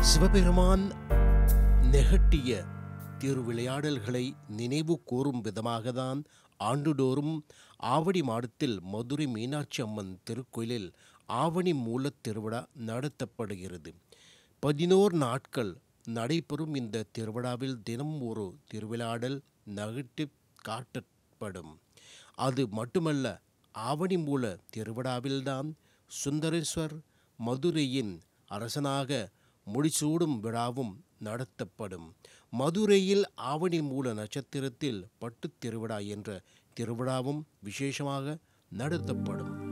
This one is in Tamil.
சிவபெருமான் நெகட்டிய திருவிளையாடல்களை நினைவு கூறும் விதமாகத்தான் ஆண்டுதோறும் ஆவணி மாதத்தில் மதுரை மீனாட்சி அம்மன் திருக்கோயிலில் ஆவணி மூலத் திருவிழா நடத்தப்படுகிறது பதினோரு நாட்கள் நடைபெறும் இந்த திருவிழாவில் தினம் ஒரு திருவிளையாடல் நகட்டி காட்டப்படும் அது மட்டுமல்ல ஆவணி மூல திருவிழாவில்தான் சுந்தரேஸ்வர் மதுரையின் அரசனாக முடிசூடும் விழாவும் நடத்தப்படும் மதுரையில் ஆவணி மூல நட்சத்திரத்தில் பட்டுத் திருவிழா என்ற திருவிழாவும் விசேஷமாக நடத்தப்படும்